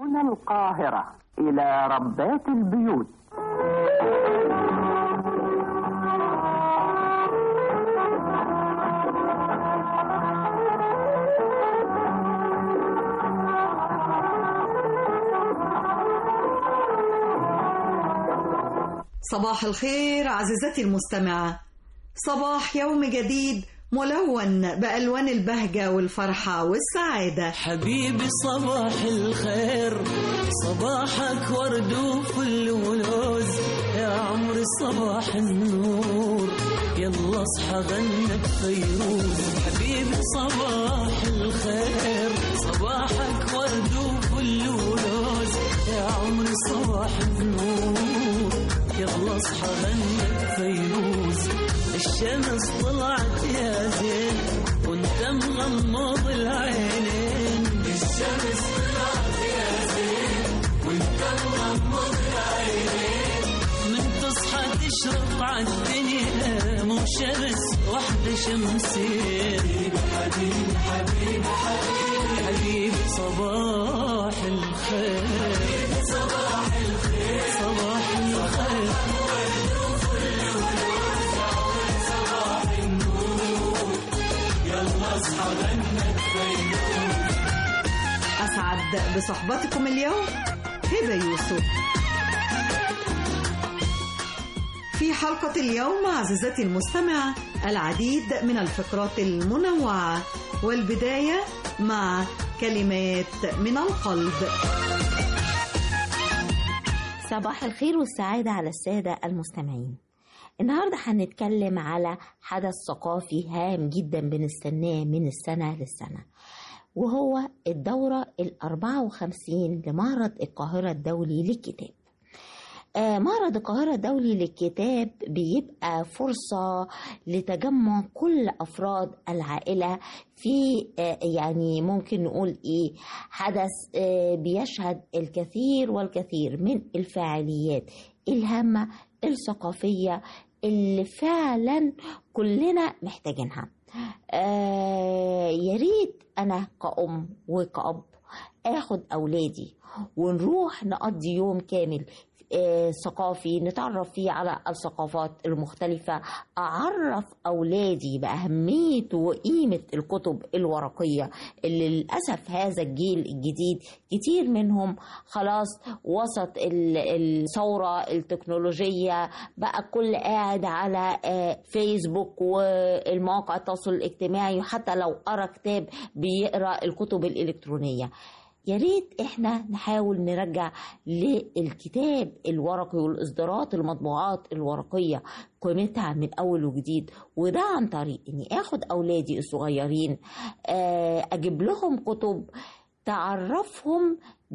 من القاهرة إلى ربات البيوت صباح الخير عزيزتي المستمعة صباح يوم جديد ملون بألوان البهجة والفرحة والسعادة حبيبي صباح الخير صباحك ورد وفل ولوز يا عمري صباح النور يلا اصحى غنى بفيروز حبيبي صباح الخير صباحك ورد وفل ولوز يا عمري صباح النور يلا اصحى غنى بفيروز الشمس طلعت يا زين وانت مغمض العينين الشمس طلعت يا زين وانت مغمض العينين من تصحى تشرق عالدنيا مو شمس واحدة شمسين حبيبي حبيبي حبيبي حبيبي صباح الخير حبيبي صباح الخير صباح الخير أسعد بصحبتكم اليوم هبة يوسف في حلقة اليوم عزيزتي المستمعة العديد من الفقرات المنوعة والبداية مع كلمات من القلب صباح الخير والسعادة على السادة المستمعين النهاردة هنتكلم على حدث ثقافي هام جدا بنستناه من السنة للسنة وهو الدورة الأربعة وخمسين لمعرض القاهرة الدولي للكتاب آه، معرض القاهرة الدولي للكتاب بيبقى فرصة لتجمع كل أفراد العائلة في آه، يعني ممكن نقول إيه حدث آه، بيشهد الكثير والكثير من الفعاليات الهامة الثقافية اللي فعلا كلنا محتاجينها آه يا ريت أنا كأم وكأب اخد اولادي ونروح نقضي يوم كامل آه، ثقافي نتعرف فيه على الثقافات المختلفة أعرف أولادي بأهمية وقيمة الكتب الورقية اللي للأسف هذا الجيل الجديد كتير منهم خلاص وسط ال- الثورة التكنولوجية بقى كل قاعد على آه، فيسبوك والمواقع التواصل الاجتماعي وحتى لو قرأ كتاب بيقرأ الكتب الإلكترونية يا ريت احنا نحاول نرجع للكتاب الورقي والاصدارات المطبوعات الورقيه قيمتها من اول وجديد وده عن طريق اني اخد اولادي الصغيرين آه، اجيب لهم كتب تعرفهم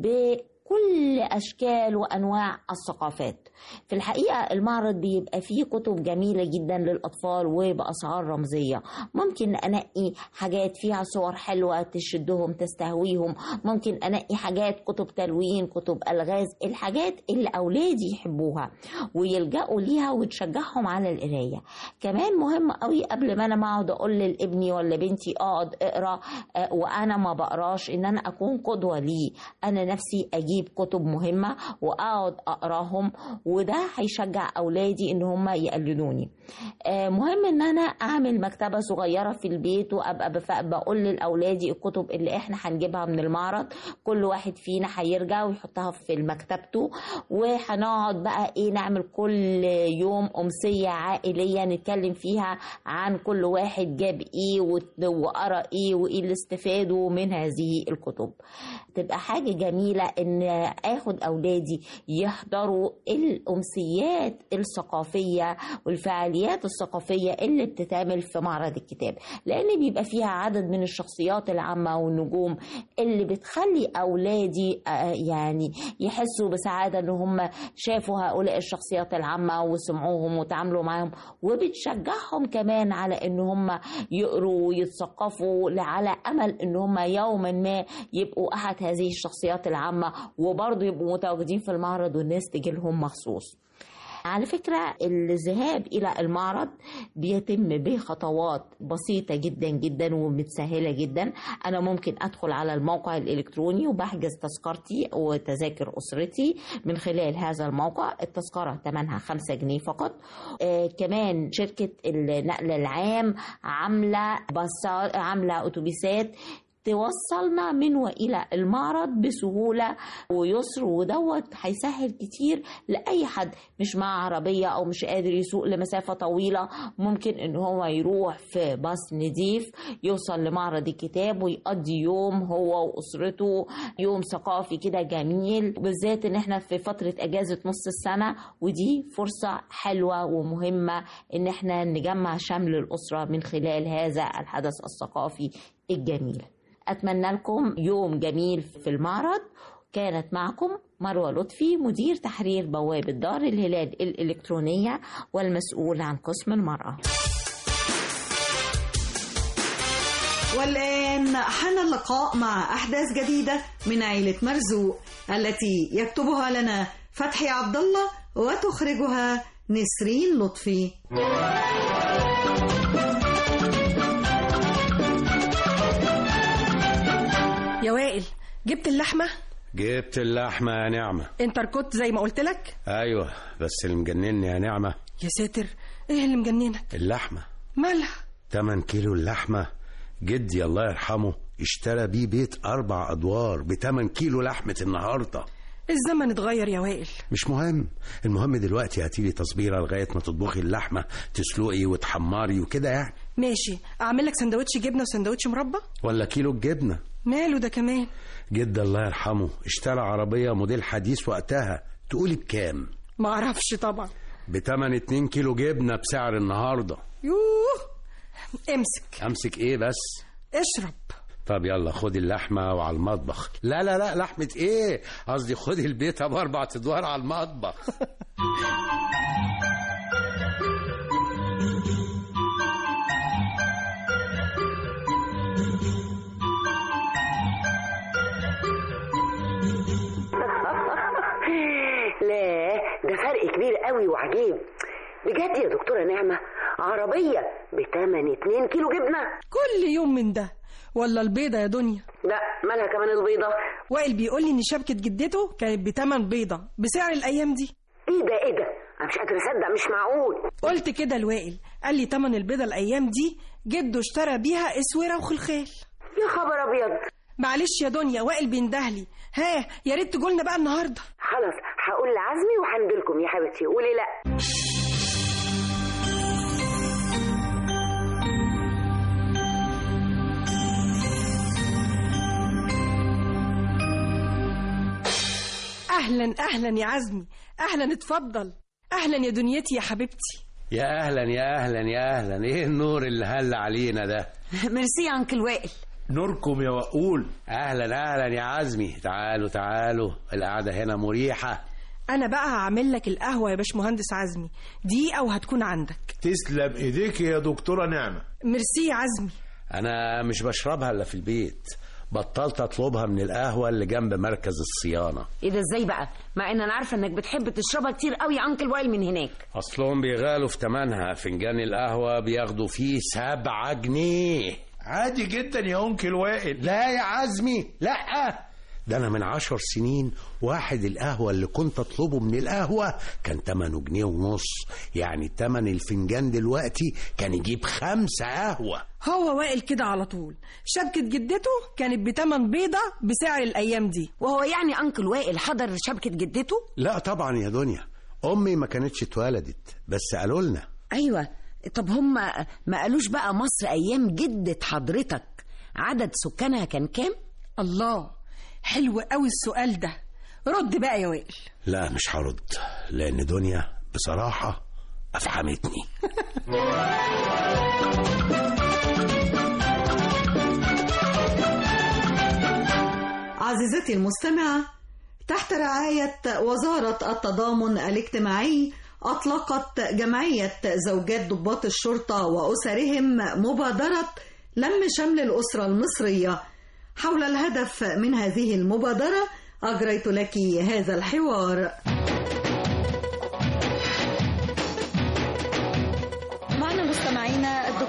بكل اشكال وانواع الثقافات في الحقيقه المعرض بيبقى فيه كتب جميله جدا للاطفال وباسعار رمزيه ممكن انقي حاجات فيها صور حلوه تشدهم تستهويهم ممكن انقي حاجات كتب تلوين كتب الغاز الحاجات اللي اولادي يحبوها ويلجأوا ليها وتشجعهم على القرايه كمان مهم قوي قبل ما انا ما اقعد اقول لابني ولا بنتي اقعد اقرا آه، وانا ما بقراش ان انا اكون قدوه ليه انا نفسي اجيب كتب مهمه واقعد اقراهم وده هيشجع اولادي ان هم يقلدوني آه، مهم ان انا اعمل مكتبه صغيره في البيت وابقى بف- بقول لاولادي الكتب اللي احنا هنجيبها من المعرض كل واحد فينا هيرجع ويحطها في مكتبته وهنقعد بقى ايه نعمل كل يوم امسيه عائليه نتكلم فيها عن كل واحد جاب ايه وت- وقرا ايه وايه اللي استفادوا من هذه الكتب تبقى حاجه جميله ان اخد اولادي يحضروا الامسيات الثقافيه والفعاليات الثقافيه اللي بتتعمل في معرض الكتاب لان بيبقى فيها عدد من الشخصيات العامه والنجوم اللي بتخلي اولادي آه، يعني يحسوا بسعاده ان هم شافوا هؤلاء الشخصيات العامه وسمعوهم وتعاملوا معاهم وبتشجعهم كمان على ان هم يقروا ويتثقفوا على امل ان هم يوما ما يبقوا احد هذه الشخصيات العامه وبرضه يبقوا متواجدين في المعرض والناس تجي لهم مخصوص على فكرة الذهاب إلى المعرض بيتم بخطوات بسيطة جدا جدا ومتسهلة جدا أنا ممكن أدخل على الموقع الإلكتروني وبحجز تذكرتي وتذاكر أسرتي من خلال هذا الموقع التذكرة ثمنها 5 جنيه فقط آه كمان شركة النقل العام عاملة باصات عاملة أتوبيسات توصلنا من والى المعرض بسهوله ويسر ودوت هيسهل كتير لاي حد مش معاه عربيه او مش قادر يسوق لمسافه طويله ممكن ان هو يروح في باص نضيف يوصل لمعرض الكتاب ويقضي يوم هو واسرته يوم ثقافي كده جميل بالذات ان احنا في فتره اجازه نص السنه ودي فرصه حلوه ومهمه ان احنا نجمع شمل الاسره من خلال هذا الحدث الثقافي الجميل أتمنى لكم يوم جميل في المعرض كانت معكم مروة لطفي مدير تحرير بوابة دار الهلال الإلكترونية والمسؤول عن قسم المرأة والآن حان اللقاء مع أحداث جديدة من عيلة مرزوق التي يكتبها لنا فتحي عبد الله وتخرجها نسرين لطفي يا وائل جبت اللحمة جبت اللحمة يا نعمة انت ركضت زي ما قلت لك أيوة بس اللي مجنني يا نعمة يا ساتر ايه اللي مجننك اللحمة مالها 8 كيلو اللحمة جدي الله يرحمه اشترى بيه بيت أربع أدوار ب 8 كيلو لحمة النهاردة الزمن اتغير يا وائل مش مهم المهم دلوقتي هاتيلي تصبيرة لغاية ما تطبخي اللحمة تسلقي وتحمري وكده يعني ماشي اعمل لك سندوتش جبنة وسندوتش مربى ولا كيلو الجبنة ماله ده كمان جد الله يرحمه اشترى عربية موديل حديث وقتها تقولي بكام ما اعرفش طبعا بتمن 2 كيلو جبنة بسعر النهاردة يوه امسك امسك ايه بس اشرب طب يلا خدي اللحمة وعلى المطبخ لا لا لا لحمة ايه قصدي خدي البيت بأربع ادوار على المطبخ لا ده فرق كبير قوي وعجيب بجد يا دكتورة نعمة عربية بتمن 2 كيلو جبنة كل يوم من ده ولا البيضة يا دنيا لا مالها كمان البيضة وائل بيقول لي ان شبكة جدته كانت بتمن بيضة بسعر الايام دي ايه ده ايه ده انا مش قادرة اصدق مش معقول قلت كده لوائل قال لي تمن البيضة الايام دي جده اشترى بيها اسورة وخلخال يا خبر ابيض معلش يا دنيا وائل بيندهلي ها يا ريت تقولنا بقى النهارده خلاص هقول لعزمي وهنجيلكم يا حبيبتي قولي لا اهلا اهلا يا عزمي اهلا اتفضل اهلا يا دنيتي يا حبيبتي يا اهلا يا اهلا يا اهلا ايه النور اللي هل علينا ده ميرسي يا انكل وائل نوركم يا وقول اهلا اهلا يا عزمي تعالوا تعالوا القعده هنا مريحه انا بقى هعمل لك القهوه يا باشمهندس عزمي دقيقه وهتكون عندك تسلم ايديك يا دكتورة نعمة ميرسي يا عزمي انا مش بشربها الا في البيت بطلت اطلبها من القهوه اللي جنب مركز الصيانه ايه ده ازاي بقى مع ان انا عارفه انك بتحب تشربها كتير قوي يا انكل وائل من هناك اصلهم بيغالوا في تمنها فنجان القهوه بياخدوا فيه سبعة جنيه عادي جدا يا انكل وائل لا يا عزمي لا ده انا من عشر سنين واحد القهوة اللي كنت اطلبه من القهوة كان تمنه جنيه ونص يعني تمن الفنجان دلوقتي كان يجيب خمسة قهوة هو وائل كده على طول شبكه جدته كانت بتمن بيضه بسعر الايام دي وهو يعني انكل وائل حضر شبكه جدته لا طبعا يا دنيا امي ما كانتش اتولدت بس قالوا لنا ايوه طب هم ما قالوش بقى مصر ايام جده حضرتك عدد سكانها كان كام الله حلو قوي السؤال ده رد بقى يا وائل لا مش هرد لان دنيا بصراحة افحمتني عزيزتي المستمعة تحت رعاية وزارة التضامن الاجتماعي أطلقت جمعية زوجات ضباط الشرطة وأسرهم مبادرة لم شمل الأسرة المصرية حول الهدف من هذه المبادرة أجريت لك هذا الحوار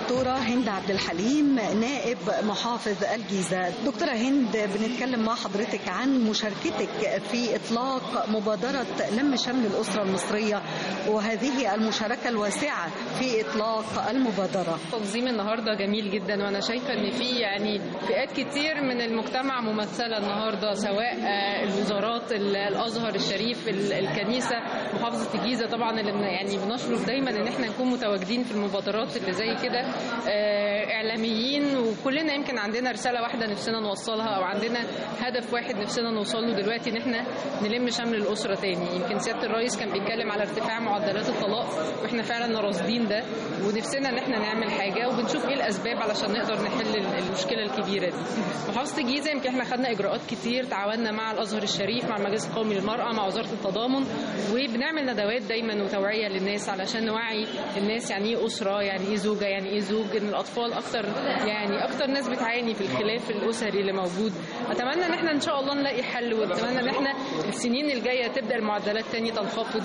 الدكتورة هند عبد الحليم نائب محافظ الجيزة دكتورة هند بنتكلم مع حضرتك عن مشاركتك في إطلاق مبادرة لم شمل الأسرة المصرية وهذه المشاركة الواسعة في إطلاق المبادرة تنظيم النهارده جميل جدا وانا شايفه ان في يعني فئات كتير من المجتمع ممثله النهارده سواء آه، الوزارات ال- الازهر الشريف ال- الكنيسه محافظه الجيزه طبعا اللي بن- يعني بنشرف دايما ان احنا نكون متواجدين في المبادرات اللي زي كده آه، اعلاميين وكلنا يمكن عندنا رساله واحده نفسنا نوصلها او عندنا هدف واحد نفسنا نوصل له دلوقتي ان احنا نلم شمل الاسره تاني يمكن سياده الرئيس كان بيتكلم على ارتفاع معدلات الطلاق واحنا فعلا راصدين ده ونفسنا ان احنا نعمل حاجه وبنشوف ايه الاسباب علشان نقدر نحل المشكله الكبيره دي محافظه الجيزه يمكن احنا خدنا اجراءات كتير تعاوننا مع الازهر الشريف مع المجلس القومي للمراه مع وزاره التضامن وبنعمل ندوات دايما وتوعيه للناس علشان نوعي الناس يعني ايه اسره يعني ايه زوجه يعني ايه زوج ان الاطفال اكتر يعني اكتر ناس بتعاني في الخلاف الاسري اللي موجود اتمنى ان احنا ان شاء الله نلاقي حل واتمنى ان احنا السنين الجايه تبدا المعدلات تاني تنخفض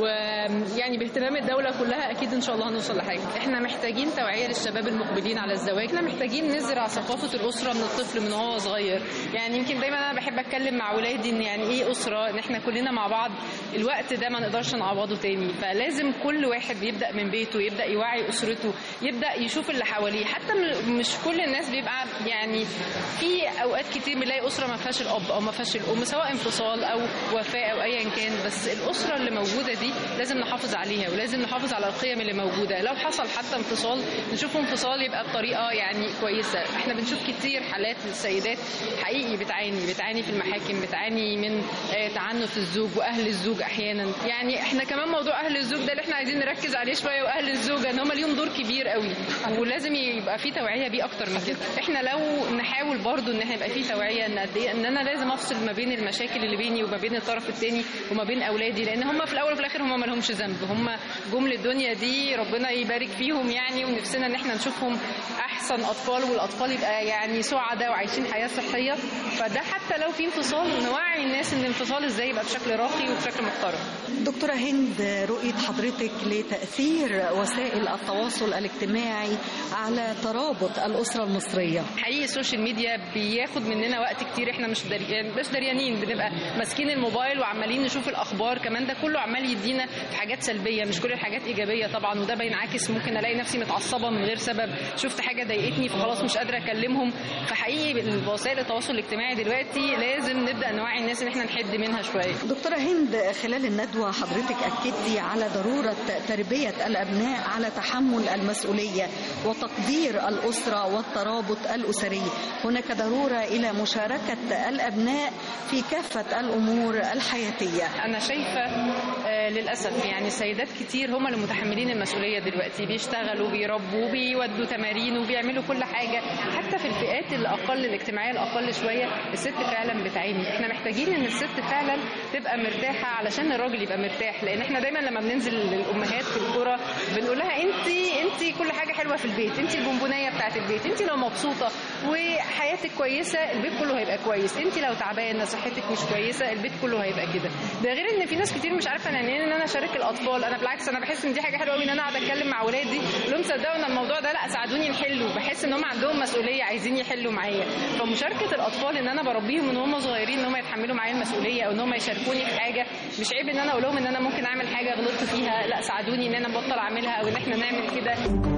ويعني باهتمام الدوله كلها اكيد ان شاء الله هنوصل لحاجه احنا محتاجين توعيه للشباب المقبلين على الزواج احنا محتاجين نزرع ثقافه الاسره من الطفل من وهو صغير يعني يمكن دايما انا بحب اتكلم مع ولادي ان يعني ايه اسره ان احنا كلنا مع بعض الوقت ده ما نقدرش نعوضه تاني فلازم كل واحد بيبدا من بيته يبدا يوعي اسرته يبدا يشوف اللي حواليه حتى م- مش كل الناس بيبقى يعني في اوقات كتير بنلاقي اسره ما فيهاش الاب او ما فيهاش الام سواء انفصال او وفاه او ايا كان بس الاسره اللي موجوده دي لازم نحافظ عليها ولازم نحافظ على القيم اللي موجوده لو حصل حتى انفصال نشوف انفصال يبقى بطريقه يعني كويسه احنا بنشوف كتير حالات للسيدات حقيقي بتعاني بتعاني في المحاكم بتعاني من آه، تعنت الزوج واهل الزوج احيانا يعني احنا كمان موضوع اهل الزوج ده اللي احنا عايزين نركز عليه شويه واهل الزوجه ان هم ليهم دور كبير قوي ولازم يبقى في توعيه بيه اكتر من كده احنا لو نحاول برضو ان احنا يبقى في توعيه ان قد ايه ان انا لازم افصل ما بين المشاكل اللي بيني وما بين الطرف الثاني وما بين اولادي لان هم في الاول وفي الاخر هم ما لهمش ذنب هم جم للدنيا دي ربنا يبارك فيهم يعني ونفسنا ان احنا نشوفهم احسن اطفال والاطفال يبقى يعني سعداء وعايشين حياه صحيه فده حتى لو في انفصال نوعي الناس ان الانفصال ازاي يبقى بشكل راقي وبشكل محترم دكتورة هند رؤية حضرتك لتأثير وسائل التواصل الاجتماعي على ترابط الأسرة المصرية حقيقي السوشيال ميديا بياخد مننا وقت كتير احنا مش دري... يعني مش دريانين بنبقى ماسكين الموبايل وعمالين نشوف الاخبار كمان ده كله عمال يدينا في حاجات سلبيه مش كل الحاجات ايجابيه طبعا وده بينعكس ممكن الاقي نفسي متعصبه من غير سبب شفت حاجه ضايقتني فخلاص مش قادره اكلمهم فحقيقي وسائل التواصل الاجتماعي دلوقتي لازم نبدا نوعي الناس ان احنا نحد منها شويه دكتورة هند خلال الندوة حضرتك أكدتي على ضرورة تربية الأبناء على تحمل المسؤولية وتقدير الأسرة والترابط الأسري هناك ضرورة إلى مشاركة الأبناء في كافة الأمور الحياتية انا شايفه آه، للاسف يعني سيدات كتير هم اللي متحملين المسؤوليه دلوقتي بيشتغلوا بيربوا بيودوا تمارين وبيعملوا كل حاجه حتى في الفئات الاقل الاجتماعيه الاقل شويه الست فعلا بتعاني احنا محتاجين ان الست فعلا تبقى مرتاحه علشان الراجل يبقى مرتاح لان احنا دايما لما بننزل للامهات في القرى بنقول لها انت انت كل حاجه حلوه في البيت انت البونبونيه بتاعت البيت انت لو مبسوطه وحياتك كويسه البيت كله هيبقى كويس انت لو تعبانه صحتك مش كويسه البيت كله هيبقى كده ده غير ان في ناس كتير مش عارفه يعني ايه ان انا اشارك الاطفال انا بالعكس انا بحس ان دي حاجه حلوه قوي ان انا قاعده اتكلم مع اولادي اقول لهم صدقوا ان الموضوع ده لا ساعدوني نحله بحس ان هم عندهم مسؤوليه عايزين يحلوا معايا فمشاركه الاطفال ان انا بربيهم من هم صغيرين ان هم يتحملوا معايا المسؤوليه او ان هم يشاركوني في حاجه مش عيب ان انا اقول لهم ان انا ممكن اعمل حاجه غلطت فيها لا ساعدوني ان انا ابطل اعملها او ان احنا نعمل كده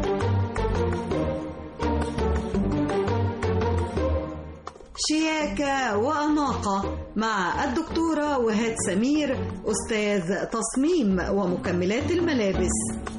شياكة وأناقة مع الدكتورة وهاد سمير أستاذ تصميم ومكملات الملابس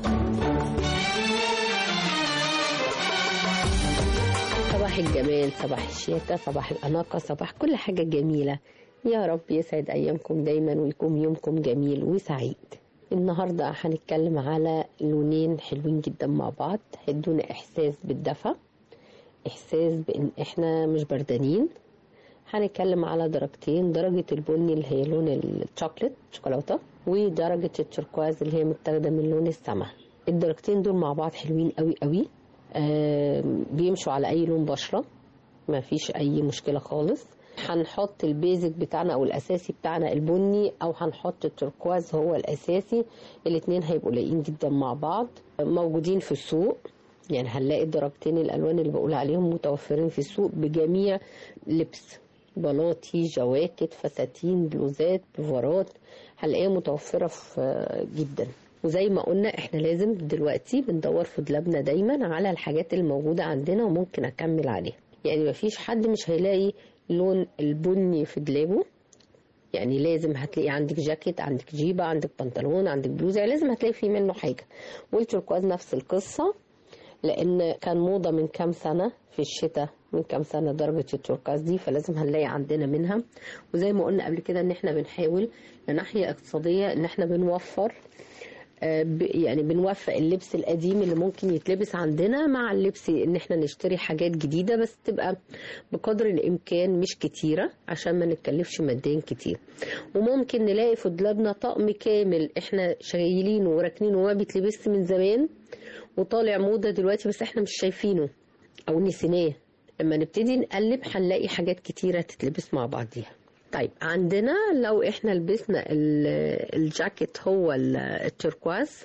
صباح الجمال صباح الشياكة صباح الأناقة صباح كل حاجة جميلة يا رب يسعد أيامكم دايما ويكون يومكم جميل وسعيد النهاردة هنتكلم على لونين حلوين جدا مع بعض هيدونا إحساس بالدفى إحساس بإن إحنا مش بردانين هنتكلم على درجتين درجة البني اللي هي لون الشوكليت شوكولاتة ودرجة التركواز اللي هي متاخدة من لون السما الدرجتين دول مع بعض حلوين قوي قوي آم، بيمشوا على أي لون بشرة ما فيش أي مشكلة خالص هنحط البيزك بتاعنا أو الأساسي بتاعنا البني أو هنحط التركواز هو الأساسي الاتنين هيبقوا لايقين جدا مع بعض موجودين في السوق يعني هنلاقي الدرجتين الالوان اللي بقول عليهم متوفرين في السوق بجميع لبس بلاطي جواكت فساتين بلوزات بفارات هنلاقيها متوفره في جدا وزي ما قلنا احنا لازم دلوقتي بندور في دولابنا دايما على الحاجات اللي موجوده عندنا وممكن اكمل عليها يعني مفيش حد مش هيلاقي لون البني في دولابه يعني لازم هتلاقي عندك جاكيت عندك جيبه عندك بنطلون عندك بلوزه يعني لازم هتلاقي فيه منه حاجه والتركواز نفس القصه لان كان موضه من كام سنه في الشتاء من كام سنه درجه التركواز دي فلازم هنلاقي عندنا منها وزي ما قلنا قبل كده ان احنا بنحاول من ناحيه اقتصاديه ان احنا بنوفر آه، ب- يعني بنوفق اللبس القديم اللي ممكن يتلبس عندنا مع اللبس ان احنا نشتري حاجات جديدة بس تبقى بقدر الامكان مش كتيرة عشان ما نتكلفش ماديا كتير وممكن نلاقي في دولابنا طقم كامل احنا شايلينه وراكنينه وما بيتلبس من زمان وطالع موضة دلوقتي بس احنا مش شايفينه او نسيناه لما نبتدي نقلب هنلاقي حاجات كتيرة تتلبس مع بعضيها طيب عندنا لو احنا لبسنا ال- الجاكيت هو ال- التركواز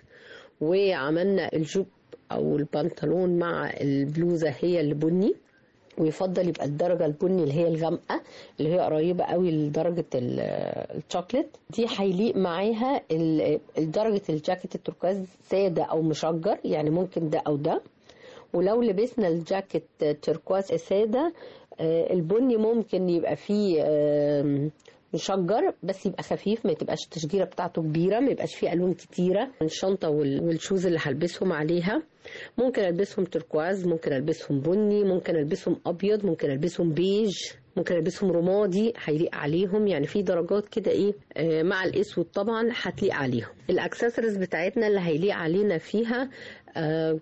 وعملنا الجوب او البنطلون مع البلوزة هي البني ويفضل يبقى الدرجة البني اللي هي الغامقة اللي هي قريبة قوي لدرجة ال- الشوكليت دي هيليق معاها ال- درجة الجاكيت التركواز سادة أو مشجر يعني ممكن ده أو ده ولو لبسنا الجاكيت تركواز سادة آه، البني ممكن يبقى فيه آم، مشجر بس يبقى خفيف ما تبقاش التشجيره بتاعته كبيره ما يبقاش فيه الوان كتيره الشنطه وال- والشوز اللي هلبسهم عليها ممكن البسهم تركواز ممكن البسهم بني ممكن البسهم ابيض ممكن البسهم بيج ممكن البسهم رمادي هيليق عليهم يعني في درجات كده ايه آه، مع الاسود طبعا هتليق عليهم الاكسسوارز بتاعتنا اللي هيليق علينا فيها آه،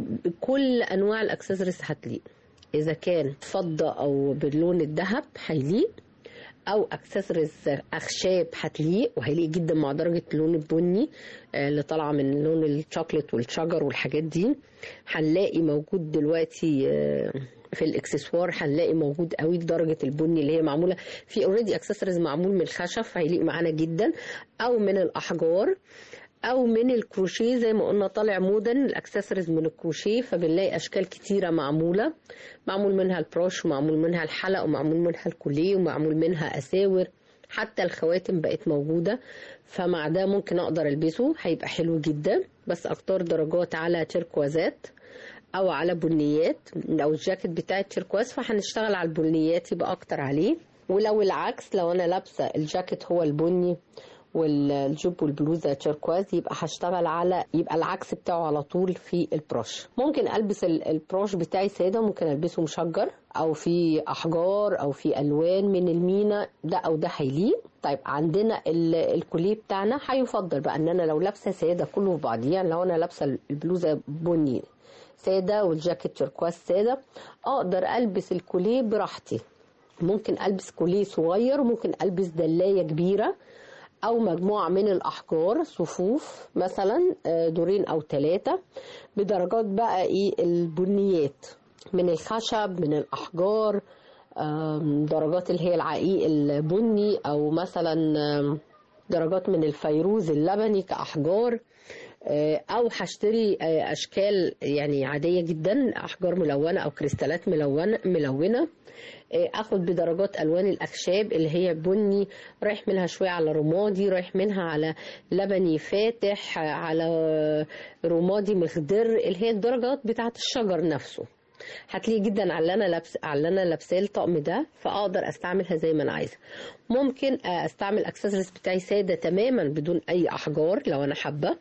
كل انواع الاكسسوارز هتليق اذا كان فضه او باللون الذهب هيليق او اكسسوارز اخشاب هتليق وهيليق جدا مع درجه اللون البني آه، اللي طالعه من لون الشوكليت والشجر والحاجات دي هنلاقي موجود دلوقتي آه، في الاكسسوار هنلاقي موجود قوي درجه البني اللي هي معموله في اوريدي اكسسوارز معمول من الخشب فهيليق معانا جدا او من الاحجار او من الكروشيه زي ما قلنا طالع مودا الاكسسوارز من الكروشيه فبنلاقي اشكال كتيره معموله معمول منها البروش ومعمول منها الحلق ومعمول منها الكوليه ومعمول منها اساور حتى الخواتم بقت موجوده فمع ده ممكن اقدر البسه هيبقى حلو جدا بس اختار درجات على تركوازات او على بنيات لو الجاكيت بتاعي تركواز فهنشتغل على البنيات يبقى اكتر عليه ولو العكس لو انا لابسه الجاكيت هو البني والجوب والبلوزه تشيركواز يبقى هشتغل على يبقى العكس بتاعه على طول في البروش ممكن البس ال- البروش بتاعي ساده ممكن البسه مشجر او في احجار او في الوان من المينا ده او ده هيليق طيب عندنا ال- الكوليه بتاعنا هيفضل بقى ان انا لو لابسه ساده كله في بعضيه يعني لو انا لابسه البلوزه بني ساده والجاكيت تركواز ساده اقدر البس الكوليه براحتي ممكن البس كوليه صغير وممكن البس دلايه كبيره او مجموعه من الاحجار صفوف مثلا آه، دورين او ثلاثه بدرجات بقى ايه البنيات من الخشب من الاحجار آم، درجات اللي هي العقيق البني او مثلا آم، درجات من الفيروز اللبني كاحجار آه، او هشتري آه، اشكال يعني عاديه جدا احجار ملونه او كريستالات ملونه ملونه آه، اخد بدرجات الوان الاخشاب اللي هي بني رايح منها شويه على رمادي رايح منها على لبني فاتح آه، على رمادي مخضر اللي هي الدرجات بتاعه الشجر نفسه هتلاقي جدا على اللي انا لابس على اللي انا لابساه الطقم ده فاقدر استعملها زي ما انا عايزه ممكن آه، استعمل اكسسوارز بتاعي ساده تماما بدون اي احجار لو انا حابه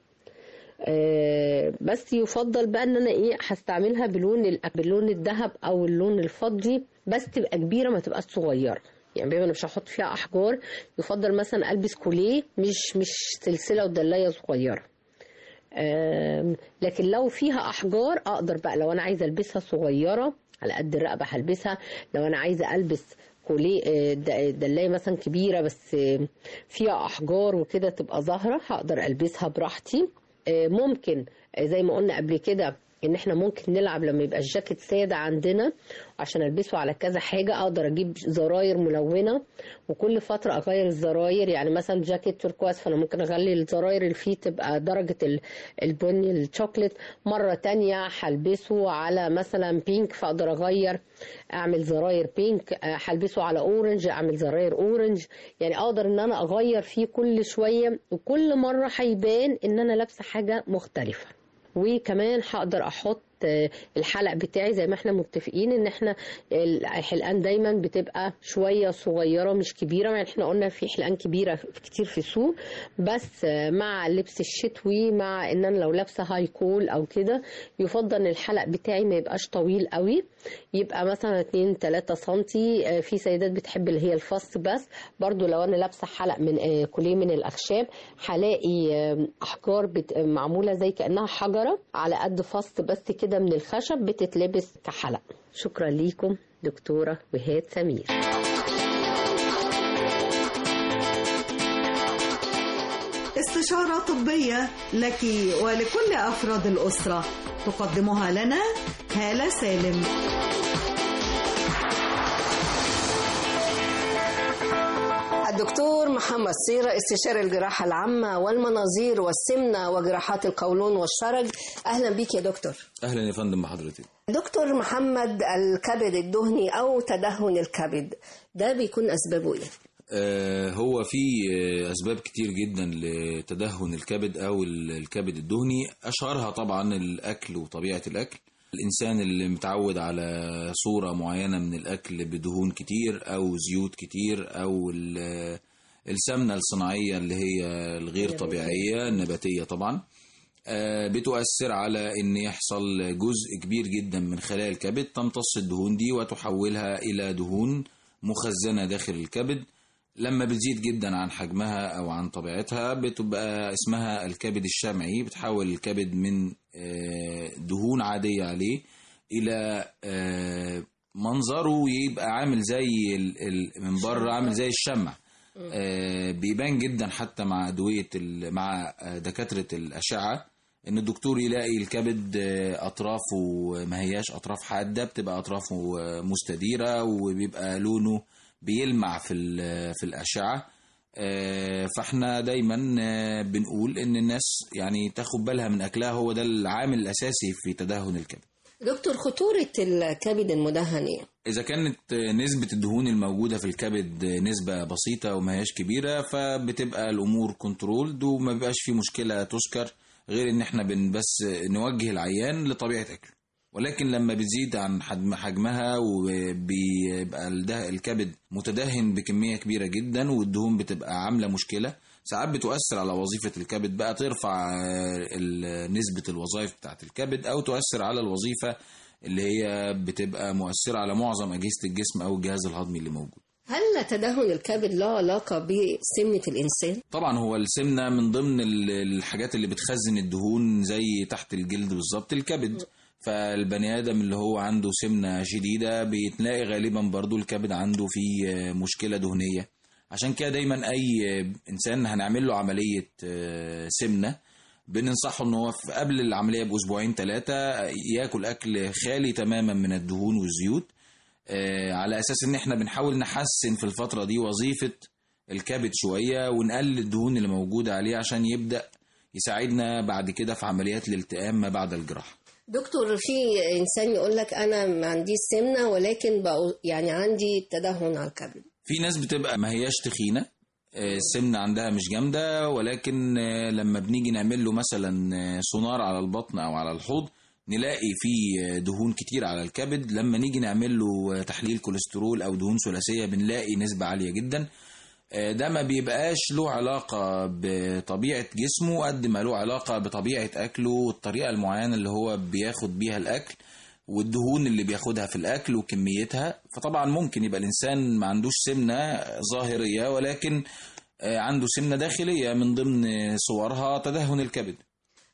آه، بس يفضل بقى ان انا ايه هستعملها بلون ال- باللون الذهب او اللون الفضي بس تبقى كبيره ما تبقاش صغيره يعني بما انا مش هحط فيها احجار يفضل مثلا البس كوليه مش مش سلسله ودلايه صغيره آم، لكن لو فيها احجار اقدر بقى لو انا عايزه البسها صغيره على قد الرقبه هلبسها لو انا عايزه البس كوليه آه، د- دلايه مثلا كبيره بس آه، فيها احجار وكده تبقى ظاهره هقدر البسها براحتي آه، ممكن آه، زي ما قلنا قبل كده ان احنا ممكن نلعب لما يبقى الجاكيت ساده عندنا عشان البسه على كذا حاجه اقدر اجيب زراير ملونه وكل فتره اغير الزراير يعني مثلا جاكيت تركواز فانا ممكن اغلي الزراير اللي فيه تبقى درجه ال- البني الشوكليت مره تانية هلبسه على مثلا بينك فاقدر اغير اعمل زراير بينك آه، هلبسه على اورنج اعمل زراير اورنج يعني اقدر ان انا اغير فيه كل شويه وكل مره هيبان ان انا لابسه حاجه مختلفه وكمان هقدر احط آه، الحلق بتاعي زي ما احنا متفقين ان احنا الحلقان دايما بتبقى شويه صغيره مش كبيره يعني احنا قلنا في حلقان كبيره كتير في السوق بس آه، مع اللبس الشتوي مع ان انا لو لابسه هاي كول او كده يفضل ان الحلق بتاعي ما يبقاش طويل قوي يبقى مثلا 2 3 سنتي آه، في سيدات بتحب اللي هي الفص بس برضو لو انا لابسه حلق من آه، كوليه من الاخشاب هلاقي آه، احجار بت- معموله زي كانها حجره على قد فص بس كده من الخشب بتتلبس كحلق شكرا ليكم دكتوره وهاد سمير استشارة طبية لك ولكل أفراد الأسرة تقدمها لنا هالة سالم الدكتور محمد صيرة استشاري الجراحة العامة والمناظير والسمنة وجراحات القولون والشرج أهلا بيك يا دكتور اهلا يا فندم بحضرتك دكتور محمد الكبد الدهني أو تدهن الكبد ده بيكون أسبابه إيه؟ آه هو في آه، اسباب كتير جدا لتدهن الكبد او ال- الكبد الدهني اشهرها طبعا الاكل وطبيعه الاكل الانسان اللي متعود على صوره معينه من الاكل بدهون كتير او زيوت كتير او ال- السمنه الصناعيه اللي هي الغير طبيعيه النباتيه طبعا آه، بتؤثر على ان يحصل جزء كبير جدا من خلايا الكبد تمتص الدهون دي وتحولها الى دهون مخزنه داخل الكبد لما بتزيد جدا عن حجمها او عن طبيعتها بتبقى اسمها الكبد الشمعي بتحول الكبد من آه، دهون عاديه عليه الى آه، منظره يبقى عامل زي ال- ال- من بره عامل زي الشمع آه، بيبان جدا حتى مع ادويه ال- مع آه، دكاتره الاشعه ان الدكتور يلاقي الكبد آه، اطرافه ما هياش اطراف حاده بتبقى اطرافه آه، مستديره وبيبقى لونه بيلمع في ال- في الاشعه آه، فاحنا دايما آه، بنقول ان الناس يعني تاخد بالها من اكلها هو ده العامل الاساسي في تدهن الكبد دكتور خطورة الكبد المدهن إيه؟ إذا كانت نسبة الدهون الموجودة في الكبد نسبة بسيطة وما هياش كبيرة فبتبقى الأمور كنترولد وما بيبقاش في مشكلة تذكر غير إن إحنا بن بس نوجه العيان لطبيعة أكله ولكن لما بتزيد عن حجم حجمها وبيبقى الده- الكبد متدهن بكمية كبيرة جدا والدهون بتبقى عاملة مشكلة ساعات بتؤثر على وظيفة الكبد بقى ترفع آه، ال- نسبة الوظائف بتاعت الكبد أو تؤثر على الوظيفة اللي هي بتبقى مؤثرة على معظم أجهزة الجسم أو الجهاز الهضمي اللي موجود هل تدهن الكبد له علاقة بسمنة الإنسان؟ طبعا هو السمنة من ضمن ال- الحاجات اللي بتخزن الدهون زي تحت الجلد بالظبط الكبد فالبني آدم اللي هو عنده سمنة شديدة بتلاقي غالبا برضو الكبد عنده فيه مشكلة دهنية عشان كده دايما أي إنسان هنعمل له عملية آه، سمنة بننصحه ان هو في- قبل العمليه باسبوعين ثلاثه ياكل اكل خالي تماما من الدهون والزيوت آه، على اساس ان احنا بنحاول نحسن في الفتره دي وظيفه الكبد شويه ونقلل الدهون اللي موجوده عليه عشان يبدا يساعدنا بعد كده في عمليات الالتئام ما بعد الجراحه دكتور في إنسان يقول لك أنا ما عنديش سمنة ولكن بقوا يعني عندي تدهن على الكبد في ناس بتبقى ما هياش تخينه آه، السمنه عندها مش جامده ولكن آه، لما بنيجي نعمل له مثلا آه، سونار على البطن او على الحوض نلاقي فيه آه، دهون كتير على الكبد لما نيجي نعمل له آه، تحليل كوليسترول او دهون ثلاثيه بنلاقي نسبه عاليه جدا آه، ده ما بيبقاش له علاقة بطبيعة جسمه قد ما له علاقة بطبيعة أكله والطريقة المعينة اللي هو بياخد بيها الأكل والدهون اللي بياخدها في الأكل وكميتها فطبعا ممكن يبقى الإنسان ما عندوش سمنة ظاهرية ولكن آه، عنده سمنة داخلية من ضمن صورها تدهن الكبد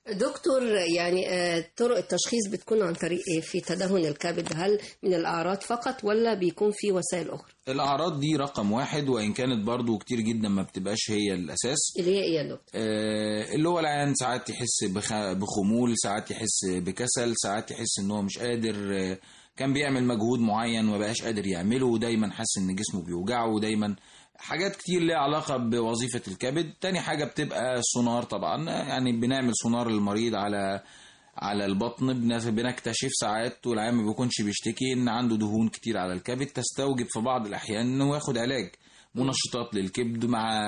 دكتور يعني آه، طرق التشخيص بتكون عن طريق ايه في تدهن الكبد هل من الاعراض فقط ولا بيكون في وسائل اخرى الأعراض دي رقم واحد وإن كانت برضو كتير جدا ما بتبقاش هي الأساس اللي هي ايه يا دكتور آه، اللي هو العيان ساعات يحس بخ- بخمول ساعات يحس بكسل ساعات يحس ان هو مش قادر آه، كان بيعمل مجهود معين ما بقاش قادر يعمله ودايما حاسس ان جسمه بيوجعه ودايما حاجات كتير ليها علاقة بوظيفة الكبد تاني حاجة بتبقى سونار طبعا يعني بنعمل سونار للمريض على على البطن بن- بنكتشف ساعات والعيان ما بيكونش بيشتكي ان عنده دهون كتير على الكبد تستوجب في بعض الاحيان انه ياخد علاج منشطات للكبد مع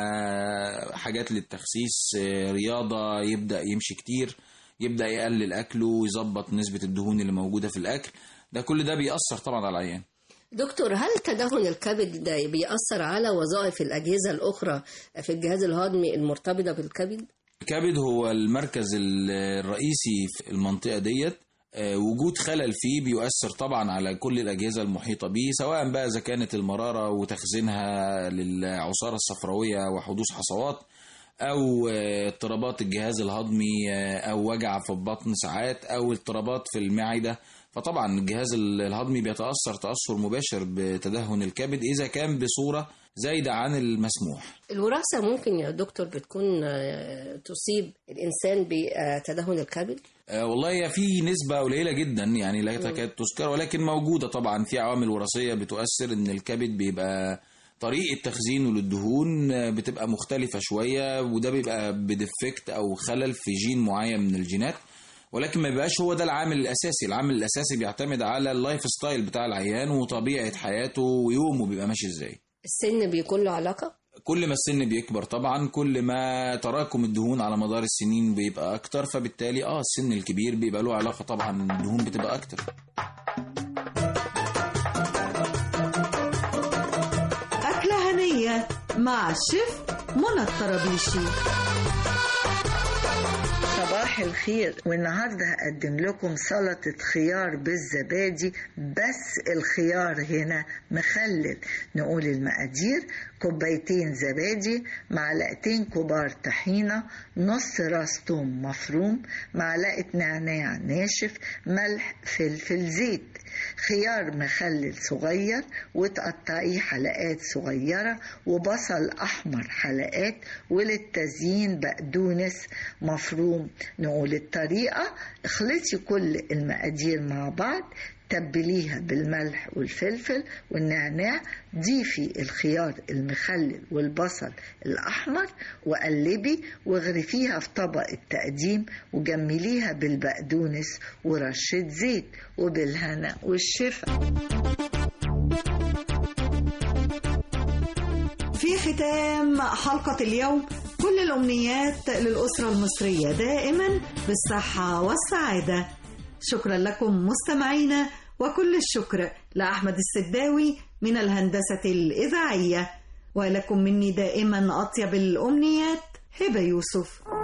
حاجات للتخسيس آه، رياضة يبدأ يمشي كتير يبدأ يقلل أكله ويظبط نسبة الدهون اللي موجودة في الأكل ده كل ده بيأثر طبعا على العيان دكتور هل تدهن الكبد ده بيأثر على وظائف الأجهزة الأخرى في الجهاز الهضمي المرتبطة بالكبد؟ الكبد هو المركز ال- الرئيسي في المنطقة ديت آه، وجود خلل فيه بيؤثر طبعا على كل الأجهزة المحيطة به سواء بقى إذا كانت المرارة وتخزينها للعصارة الصفراوية وحدوث حصوات أو آه، اضطرابات الجهاز الهضمي آه، أو وجع في البطن ساعات أو اضطرابات في المعدة فطبعا الجهاز الهضمي بيتأثر تأثر مباشر بتدهن الكبد إذا كان بصورة زايدة عن المسموح الوراثة ممكن يا دكتور بتكون آه، تصيب الإنسان بتدهن الكبد؟ آه، والله هي في نسبة قليلة جدا يعني لا تكاد تذكر ولكن موجودة طبعا في عوامل وراثية بتؤثر ان الكبد بيبقى طريقة تخزينه للدهون آه، بتبقى مختلفة شوية وده بيبقى بديفكت او خلل في جين معين من الجينات ولكن ما بيبقاش هو ده العامل الاساسي العامل الاساسي بيعتمد على اللايف ستايل بتاع العيان وطبيعة حياته ويومه بيبقى ماشي ازاي السن بيكون له علاقة؟ كل ما السن بيكبر طبعا كل ما تراكم الدهون على مدار السنين بيبقى اكتر فبالتالي اه السن الكبير بيبقى له علاقة طبعا ان الدهون بتبقى اكتر أكلة هنية مع الشيف منى الطرابيشي صباح الخير والنهارده هقدم لكم سلطة خيار بالزبادي بس الخيار هنا مخلل نقول المقادير كوبايتين زبادي معلقتين كبار طحينة نص راس توم مفروم معلقة نعناع ناشف ملح فلفل زيت خيار مخلل صغير وتقطعيه حلقات صغيرة وبصل أحمر حلقات وللتزيين بقدونس مفروم نقول الطريقة اخلطي كل المقادير مع بعض تبليها بالملح والفلفل والنعناع ضيفي الخيار المخلل والبصل الأحمر وقلبي واغرفيها في طبق التقديم وجمليها بالبقدونس ورشة زيت وبالهنا والشفا في ختام حلقة اليوم كل الأمنيات للأسرة المصرية دائما بالصحة والسعادة شكرا لكم مستمعينا وكل الشكر لأحمد السداوي من الهندسة الإذاعية ولكم مني دائما أطيب الأمنيات هبة يوسف